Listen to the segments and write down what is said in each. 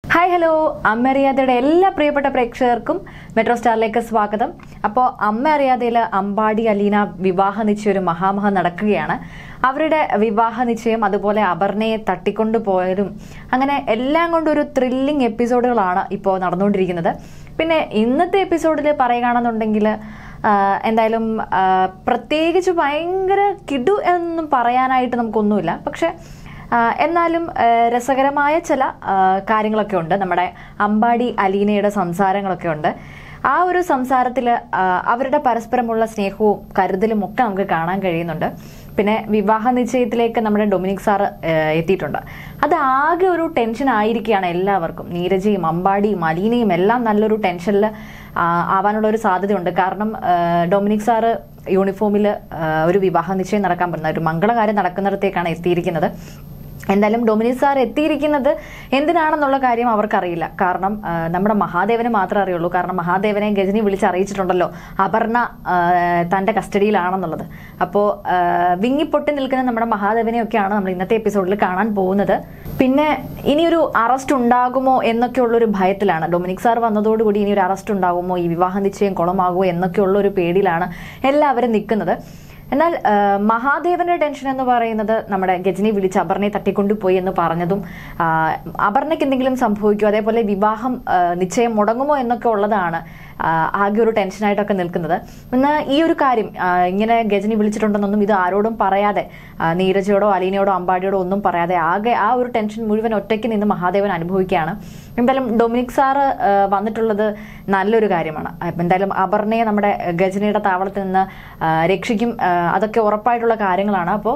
hi hello അമ്മ അറിയാതെയുടെ എല്ലാ പ്രിയപ്പെട്ട പ്രേക്ഷകർക്കും മെട്രോ സ്റ്റാറിലേക്ക് സ്വാഗതം അപ്പോൾ അമ്മ അറിയാതെയിൽ അമ്പാടി അലീന വിവാഹ നിശ്ചയം ഒരു മഹാമഹ നടക്കുകയാണ് അവരുടെ വിവാഹ നിശ്ചയം അതുപോലെ അപർണയെ തട്ടിക്കൊണ്ടു പോയതും അങ്ങനെ എല്ലാം കൊണ്ടും ഒരു ത്രില്ലിംഗ് എപ്പിസോഡുകളാണ് ഇപ്പോൾ നടന്നുകൊണ്ടിരിക്കുന്നത് പിന്നെ ഇന്നത്തെ എപ്പിസോഡിൽ പറയുകയാണെന്നുണ്ടെങ്കിൽ ആഹ് എന്തായാലും ആഹ് പ്രത്യേകിച്ച് ഭയങ്കര കിടു എന്നും പറയാനായിട്ട് നമുക്കൊന്നുമില്ല പക്ഷെ ആഹ് എന്നാലും ആഹ് രസകരമായ ചില ആഹ് കാര്യങ്ങളൊക്കെ ഉണ്ട് നമ്മുടെ അമ്പാടി അലീനയുടെ സംസാരങ്ങളൊക്കെ ഉണ്ട് ആ ഒരു സംസാരത്തിൽ അവരുടെ പരസ്പരമുള്ള സ്നേഹവും കരുതലും ഒക്കെ നമുക്ക് കാണാൻ കഴിയുന്നുണ്ട് പിന്നെ വിവാഹ നിശ്ചയത്തിലേക്ക് നമ്മുടെ ഡൊമിനിക് സാർ എത്തിയിട്ടുണ്ട് അത് ആകെ ഒരു ടെൻഷൻ ആയിരിക്കുകയാണ് എല്ലാവർക്കും നീരജയും അമ്പാടിയും അലീനയും എല്ലാം നല്ലൊരു ടെൻഷനിൽ ആവാനുള്ള ഒരു സാധ്യതയുണ്ട് കാരണം ആ, ഡൊമിനിക് സാറ് യൂണിഫോമിൽ ഒരു വിവാഹ നിശ്ചയം നടക്കാൻ പറ്റുന്ന ഒരു മംഗളകാര്യം നടക്കുന്നിടത്തേക്കാണ് എത്തിയിരിക്കുന്നത് എന്തായാലും ഡൊമിനിക് സാർ എത്തിയിരിക്കുന്നത് എന്തിനാണെന്നുള്ള കാര്യം അവർക്കറിയില്ല കാരണം ആ, നമ്മുടെ മഹാദേവന് മാത്രമേ അറിയുള്ളൂ കാരണം മഹാദേവനെ ഗജനി വിളിച്ച് അറിയിച്ചിട്ടുണ്ടല്ലോ അപർണ ആ, തന്റെ കസ്റ്റഡിയിലാണെന്നുള്ളത് അപ്പോൾ വിങ്ങിപ്പൊട്ടി നിൽക്കുന്ന നമ്മുടെ മഹാദേവനെയൊക്കെയാണ് നമ്മൾ ഇന്നത്തെ എപ്പിസോഡിൽ കാണാൻ പോകുന്നത് പിന്നെ ഇനി ഒരു അറസ്റ്റ് ഉണ്ടാകുമോ എന്നൊക്കെയുള്ള ഒരു ഭയത്തിലാണ് ഡൊമിനിക് സാർ വന്നതോടുകൂടി ഇനി ഒരു അറസ്റ്റ് ഉണ്ടാകുമോ ഈ വിവാഹ നിശ്ചയം കുളമാകുമോ എന്നൊക്കെയുള്ള ഒരു പേടിയിലാണ് എല്ലാവരും നിൽക്കുന്നത് എന്നാൽ ആ, മഹാദേവന്റെ ടെൻഷൻ എന്ന് പറയുന്നത് നമ്മുടെ ഗജനി വിളിച്ച് അപർണയെ തട്ടിക്കൊണ്ടുപോയി എന്ന് പറഞ്ഞതും ആ, അപർണയ്ക്ക് എന്തെങ്കിലും സംഭവിക്കുമോ അതേപോലെ വിവാഹം ആ, നിശ്ചയം മുടങ്ങുമോ എന്നൊക്കെ ഉള്ളതാണ് ആ, ആകെ ഒരു ടെൻഷനായിട്ടൊക്കെ നിൽക്കുന്നത് എന്നാൽ ഈ ഒരു കാര്യം ആ, ഇങ്ങനെ ഗജനി വിളിച്ചിട്ടുണ്ടെന്നൊന്നും ഇത് ആരോടും പറയാതെ ആ, നീരജയോടോ അലീനയോടോ അമ്പാടിയോടോ ഒന്നും പറയാതെ ആകെ ആ ഒരു ടെൻഷൻ മുഴുവൻ ഒറ്റയ്ക്ക് നിന്ന് മഹാദേവൻ അനുഭവിക്കുകയാണ് എന്തായാലും ഡൊമിനിക് സാറ് ആ, വന്നിട്ടുള്ളത് നല്ലൊരു കാര്യമാണ് അപ്പൊ എന്തായാലും അപർണയെ നമ്മുടെ ഗജനിയുടെ താവളത്തിൽ നിന്ന് ആ, രക്ഷിക്കും ആ, അതൊക്കെ ഉറപ്പായിട്ടുള്ള കാര്യങ്ങളാണ് അപ്പോൾ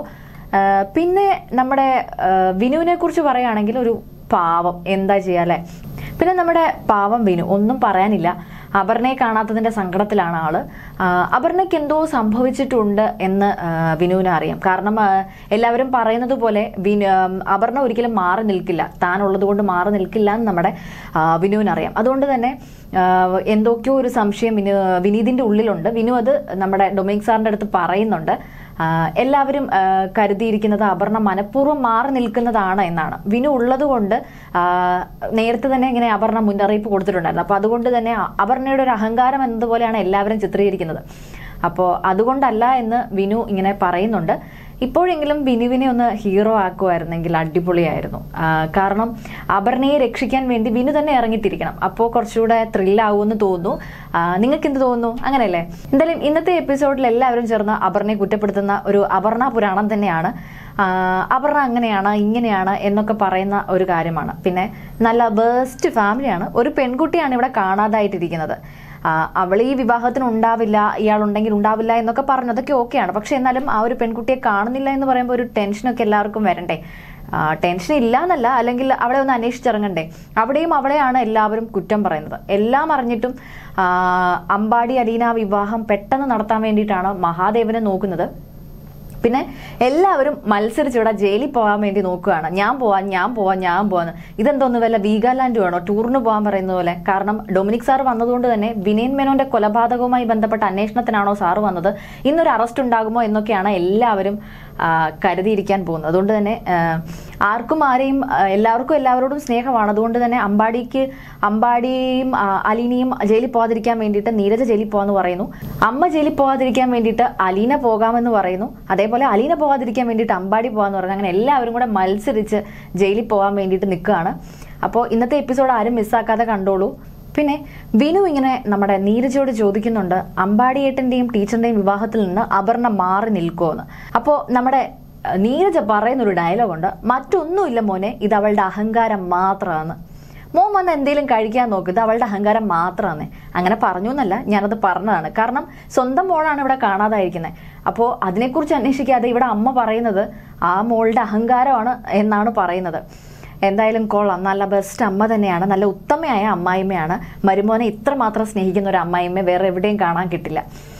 പിന്നെ നമ്മുടെ ആ, വിനുവിനെ കുറിച്ച് പറയുകയാണെങ്കിൽ ഒരു പാവം എന്താ ചെയ്യാല്ലേ പിന്നെ നമ്മുടെ പാവം വിനു ഒന്നും പറയാനില്ല അപർണയെ കാണാത്തതിന്റെ സങ്കടത്തിലാണ് ആള് ആ, അപർണയ്ക്ക് എന്തോ സംഭവിച്ചിട്ടുണ്ട് എന്ന് ആ, വിനുവിന് അറിയാം കാരണം ആ, എല്ലാവരും പറയുന്നത് പോലെ വിനു ആ, അപർണ ഒരിക്കലും മാറി നിൽക്കില്ല താൻ ഉള്ളത് കൊണ്ട് മാറി നിൽക്കില്ല എന്ന് നമ്മുടെ ആ, വിനുവിന് അറിയാം അതുകൊണ്ട് തന്നെ ആ, എന്തൊക്കെയോ ഒരു സംശയം വിനു വിനീതിന്റെ ഉള്ളിലുണ്ട് വിനു അത് നമ്മുടെ ഡൊമിനിക് സാറിന്റെ അടുത്ത് പറയുന്നുണ്ട് ആ, എല്ലാവരും ആ, കരുതിയിരിക്കുന്നത് അപർണ മനഃപൂർവ്വം മാറി നിൽക്കുന്നതാണ് എന്നാണ് വിനു ഉള്ളത് കൊണ്ട് ആ, നേരത്തെ തന്നെ ഇങ്ങനെ അപർണ മുന്നറിയിപ്പ് കൊടുത്തിട്ടുണ്ടായിരുന്നു അപ്പൊ അതുകൊണ്ട് തന്നെ അ- അപർണയുടെ ഒരു അഹങ്കാരം എന്നതുപോലെയാണ് എല്ലാവരും ചിത്രീകരിക്കുന്നത് അപ്പോൾ അതുകൊണ്ടല്ല എന്ന് വിനു ഇങ്ങനെ പറയുന്നുണ്ട് ഇപ്പോഴെങ്കിലും വിനുവിനെ ഒന്ന് ഹീറോ ആക്കുമായിരുന്നെങ്കിൽ അടിപൊളിയായിരുന്നു ആ, കാരണം അപർണയെ രക്ഷിക്കാൻ വേണ്ടി വിനു തന്നെ ഇറങ്ങിത്തിരിക്കണം അപ്പോൾ കുറച്ചുകൂടെ ത്രില്ലാവുമെന്ന് തോന്നുന്നു നിങ്ങൾക്ക് എന്ത് തോന്നുന്നു അങ്ങനെയല്ലേ എന്തായാലും ഇന്നത്തെ എപ്പിസോഡിൽ എല്ലാവരും ചേർന്ന് അപർണയെ കുറ്റപ്പെടുത്തുന്ന ഒരു അപർണ പുരാണം തന്നെയാണ് ആ, അപർണ അങ്ങനെയാണ് ഇങ്ങനെയാണ് എന്നൊക്കെ പറയുന്ന ഒരു കാര്യമാണ് പിന്നെ നല്ല ബേസ്റ്റ് ഫാമിലിയാണ് ഒരു പെൺകുട്ടിയാണ് ഇവിടെ കാണാതായിട്ടിരിക്കുന്നത് ആ, അവൾ ഈ വിവാഹത്തിന് ഉണ്ടാവില്ല ഇയാൾ ഉണ്ടെങ്കിൽ ഉണ്ടാവില്ല എന്നൊക്കെ പറഞ്ഞു അതൊക്കെ ഓക്കെയാണ് പക്ഷെ എന്നാലും ആ ഒരു പെൺകുട്ടിയെ കാണുന്നില്ല എന്ന് പറയുമ്പോൾ ഒരു ടെൻഷനൊക്കെ എല്ലാവർക്കും വരണ്ടേ ആ, ടെൻഷൻ ഇല്ല എന്നല്ല അല്ലെങ്കിൽ അവളെ ഒന്ന് അന്വേഷിച്ചിറങ്ങണ്ടേ അവിടെയും അവളെയാണ് എല്ലാവരും കുറ്റം പറയുന്നത് എല്ലാം അറിഞ്ഞിട്ടും ആ, അമ്പാടി അലീന വിവാഹം പെട്ടെന്ന് നടത്താൻ വേണ്ടിയിട്ടാണ് മഹാദേവനെ നോക്കുന്നത് പിന്നെ എല്ലാവരും മത്സരിച്ച് ഇവിടെ ജയിലിൽ പോകാൻ വേണ്ടി നോക്കുകയാണ് ഞാൻ പോവാൻ ഞാൻ പോവാൻ ഞാൻ പോവാന്ന് ഇതെന്തോന്ന് വല്ല വീഗാലാൻഡ് വേണോ ടൂറിന് പോകാൻ പറയുന്ന പോലെ കാരണം ഡൊമിനിക് സാർ വന്നതുകൊണ്ട് തന്നെ വിനയൻ മേനോന്റെ കൊലപാതകവുമായി ബന്ധപ്പെട്ട അന്വേഷണത്തിനാണോ സാറ് വന്നത് ഇന്നൊരു അറസ്റ്റ് ഉണ്ടാകുമോ എന്നൊക്കെയാണ് എല്ലാവരും ആ, കരുതിയിരിക്കാൻ പോകുന്നത് അതുകൊണ്ട് തന്നെ ആ, ആർക്കും ആരെയും ആ, എല്ലാവർക്കും എല്ലാവരോടും സ്നേഹമാണ് അതുകൊണ്ട് തന്നെ അമ്പാടിക്ക് അമ്പാടിയും ആ, അലീനയും ജയിലിൽ പോകാതിരിക്കാൻ വേണ്ടിയിട്ട് നീരജ ജയിലിൽ പോകാന്ന് പറയുന്നു അമ്മ ജയിലിൽ പോകാതിരിക്കാൻ വേണ്ടിയിട്ട് അലീന പോകാമെന്ന് പറയുന്നു അതേപോലെ അലീന പോകാതിരിക്കാൻ വേണ്ടിയിട്ട് അമ്പാടി പോകാന്ന് പറയുന്നു അങ്ങനെ എല്ലാവരും കൂടെ മത്സരിച്ച് ജയിലിൽ പോകാൻ വേണ്ടിയിട്ട് നിൽക്കുകയാണ് അപ്പോൾ ഇന്നത്തെ എപ്പിസോഡ് ആരും മിസ്സാക്കാതെ കണ്ടോളൂ പിന്നെ വിനു ഇങ്ങനെ നമ്മുടെ നീരജയോട് ചോദിക്കുന്നുണ്ട് അമ്പാടിയേട്ടന്റെയും ടീച്ചറിന്റെയും വിവാഹത്തിൽ നിന്ന് അപർണ മാറി നിൽക്കുമെന്ന് അപ്പോൾ നമ്മുടെ അഹ്, നീരജ പറയുന്ന ഒരു ഡയലോഗുണ്ട് മറ്റൊന്നുമില്ല മോനെ ഇത് അവളുടെ അഹങ്കാരം മാത്രമാണ് മോൻ വന്ന് എന്തെങ്കിലും കഴിക്കാൻ നോക്ക് ഇത് അവളുടെ അഹങ്കാരം മാത്രമാണ് അങ്ങനെ പറഞ്ഞു എന്നല്ല ഞാനത് പറഞ്ഞതാണ് കാരണം സ്വന്തം മോളാണ് ഇവിടെ കാണാതായിരിക്കുന്നത് അപ്പോൾ അതിനെക്കുറിച്ച് അന്വേഷിക്കാതെ ഇവിടെ അമ്മ പറയുന്നത് ആ മോളുടെ അഹങ്കാരമാണ് എന്നാണ് പറയുന്നത് എന്തായാലും കൊള്ളാം നല്ല ബെസ്റ്റ് അമ്മ തന്നെയാണ് നല്ല ഉത്തമയായ അമ്മായിമ്മയാണ് മരുമോനെ ഇത്രമാത്രം സ്നേഹിക്കുന്ന ഒരു അമ്മായിമ്മ വേറെ എവിടെയും കാണാൻ കിട്ടില്ല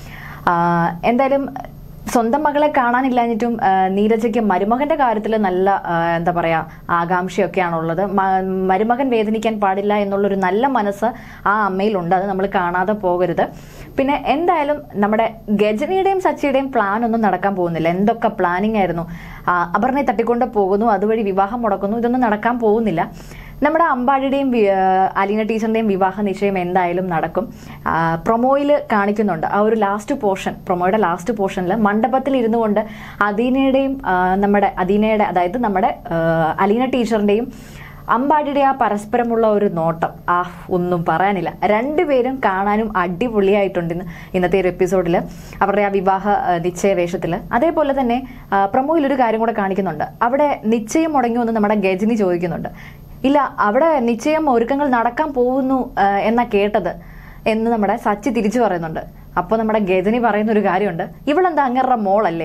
ആ, എന്തായാലും സ്വന്തം മകളെ കാണാനില്ലാഞ്ഞിട്ടും ആ, നീരജയ്ക്ക് മരുമകന്റെ കാര്യത്തിൽ നല്ല ആ, എന്താ പറയാ ആകാംക്ഷയൊക്കെയാണുള്ളത് മ- മരുമകൻ വേദനിക്കാൻ പാടില്ല എന്നുള്ളൊരു നല്ല മനസ്സ് ആ അമ്മയിലുണ്ട് അത് നമ്മൾ കാണാതെ പോകരുത് പിന്നെ എന്തായാലും നമ്മുടെ ഗജനിയുടെയും സച്ചിയുടെയും പ്ലാൻ ഒന്നും നടക്കാൻ പോകുന്നില്ല എന്തൊക്കെ പ്ലാനിങ് ആയിരുന്നു ആ, അപർണയെ തട്ടിക്കൊണ്ട് പോകുന്നു അതുവഴി വിവാഹം മുടക്കുന്നു ഇതൊന്നും നടക്കാൻ പോകുന്നില്ല നമ്മുടെ അമ്പാടിയുടെയും വി- ആ, അലീന ടീച്ചറിന്റെയും വിവാഹ നിശ്ചയം എന്തായാലും നടക്കും പ്രൊമോയിൽ കാണിക്കുന്നുണ്ട് ആ ഒരു ലാസ്റ്റ് പോർഷൻ പ്രൊമോയുടെ ലാസ്റ്റ് പോർഷനിൽ മണ്ഡപത്തിൽ ഇരുന്നു കൊണ്ട് അദീനയുടെയും ആ, നമ്മുടെ അദീനയുടെ അതായത് നമ്മുടെ ആ, അലീന ടീച്ചറിന്റെയും അമ്പാടിയുടെ ആ പരസ്പരമുള്ള ഒരു നോട്ടം ആ ഒന്നും പറയാനില്ല രണ്ടുപേരും കാണാനും അടിപൊളിയായിട്ടുണ്ട് ഇന്ന് ഇന്നത്തെ ഒരു എപ്പിസോഡിൽ അവരുടെ ആ വിവാഹ ആ, നിശ്ചയ വേഷത്തിൽ അതേപോലെ തന്നെ ആ, പ്രൊമോയിൽ ഒരു കാര്യം കൂടെ കാണിക്കുന്നുണ്ട് അവിടെ നിശ്ചയം മുടങ്ങിയോ എന്ന് നമ്മുടെ ഗജനി ചോദിക്കുന്നുണ്ട് ഇല്ല അവിടെ നിശ്ചയം ഒരുക്കങ്ങൾ നടക്കാൻ പോകുന്നു ആ, എന്നാ കേട്ടത് എന്ന് നമ്മുടെ സച്ചി തിരിച്ചു പറയുന്നുണ്ട് അപ്പോൾ നമ്മുടെ ഗജനി പറയുന്ന ഒരു കാര്യമുണ്ട് ഇവളെന്താ അങ്ങേരുടെ മോളല്ലേ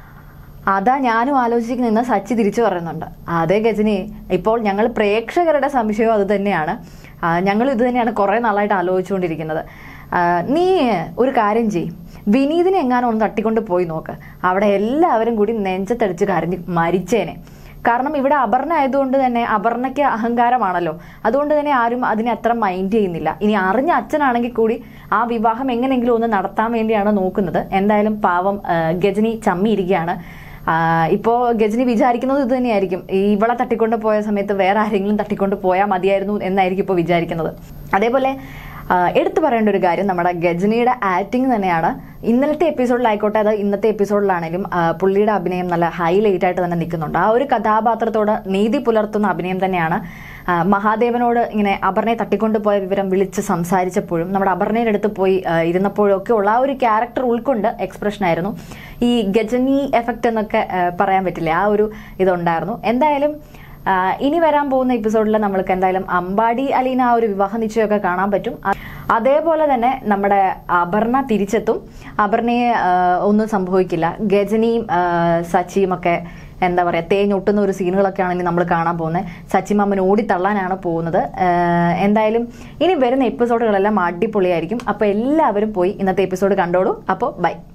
അതാ ഞാനും ആലോചിക്കുന്ന സച്ചി തിരിച്ചു പറയുന്നുണ്ട് അതേ ഗജനി ഇപ്പോൾ ഞങ്ങൾ പ്രേക്ഷകരുടെ സംശയവും അത് തന്നെയാണ് ആ, ഞങ്ങൾ ഇത് തന്നെയാണ് കുറേ നാളായിട്ട് ആലോചിച്ചുകൊണ്ടിരിക്കുന്നത് ആ, നീ ഒരു കാര്യം ചെയ് വിനീതിനെ എങ്ങാനും ഒന്ന് തട്ടിക്കൊണ്ട് പോയി നോക്ക് അവിടെ എല്ലാവരും കൂടി നെഞ്ചത്തടിച്ച് കരഞ്ഞ് മരിച്ചേനെ കാരണം ഇവിടെ അപർണ ആയതുകൊണ്ട് തന്നെ അപർണയ്ക്ക് അഹങ്കാരമാണല്ലോ അതുകൊണ്ട് തന്നെ ആരും അതിനെ അത്ര മൈൻഡ് ചെയ്യുന്നില്ല ഇനി അറിഞ്ഞ അച്ഛനാണെങ്കിൽ കൂടി ആ വിവാഹം എങ്ങനെയെങ്കിലും ഒന്ന് നടത്താൻ വേണ്ടിയാണ് നോക്കുന്നത് എന്തായാലും പാവം ആ, ഗജനി ചമ്മിയിരിക്കുകയാണ് ആ, ഇപ്പോ ഗജനി വിചാരിക്കുന്നത് ഇത് തന്നെയായിരിക്കും ഈ ഇവളെ തട്ടിക്കൊണ്ട് പോയ സമയത്ത് വേറെ ആരെങ്കിലും തട്ടിക്കൊണ്ട് പോയാൽ മതിയായിരുന്നു എന്നായിരിക്കും ഇപ്പോൾ വിചാരിക്കുന്നത് അതേപോലെ ആ, എടുത്തു പറയേണ്ട ഒരു കാര്യം നമ്മുടെ ഗജനിയുടെ ആക്ടിങ് തന്നെയാണ് ഇന്നലത്തെ എപ്പിസോഡിലായിക്കോട്ടെ അത് ഇന്നത്തെ എപ്പിസോഡിലാണെങ്കിലും ആ, പുള്ളിയുടെ അഭിനയം നല്ല ഹൈലൈറ്റ് ആയിട്ട് തന്നെ നിൽക്കുന്നുണ്ട് ആ ഒരു കഥാപാത്രത്തോട് നീതി പുലർത്തുന്ന അഭിനയം തന്നെയാണ് ആ, മഹാദേവനോട് ഇങ്ങനെ അപർണയെ തട്ടിക്കൊണ്ട് പോയ വിവരം വിളിച്ച് സംസാരിച്ചപ്പോഴും നമ്മുടെ അപർണയുടെ അടുത്ത് പോയി ആ, ഇരുന്നപ്പോഴും ഒക്കെ ഉള്ള ആ ഒരു ക്യാരക്ടർ ഉൾക്കൊണ്ട് എക്സ്പ്രഷൻ ആയിരുന്നു ഈ ഗജനി എഫക്റ്റ് എന്നൊക്കെ ആ, പറയാൻ പറ്റില്ല ആ ഒരു ഇതുണ്ടായിരുന്നു എന്തായാലും ആ, ഇനി വരാൻ പോകുന്ന എപ്പിസോഡിൽ നമ്മൾക്ക് എന്തായാലും അമ്പാടി അലീന ആ ഒരു വിവാഹ നിശ്ചയമൊക്കെ കാണാൻ പറ്റും അ- അതേപോലെ തന്നെ നമ്മുടെ അപർണ തിരിച്ചെത്തും അപർണയെ ആ, ഒന്നും സംഭവിക്കില്ല ഗജനിയും ആ, സച്ചിയും ഒക്കെ എന്താ പറയുക തേഞ്ഞൊട്ടുന്ന ഒരു സീനുകളൊക്കെ ആണെങ്കിൽ നമ്മൾ കാണാൻ പോകുന്നത് സച്ചി മാമൻ ഓടിത്തള്ളാനാണ് പോകുന്നത് ആ, എന്തായാലും ഇനി വരുന്ന എപ്പിസോഡുകളെല്ലാം അടിപൊളിയായിരിക്കും അപ്പോൾ എല്ലാവരും പോയി ഇന്നത്തെ എപ്പിസോഡ് കണ്ടോളൂ അപ്പോൾ ബൈ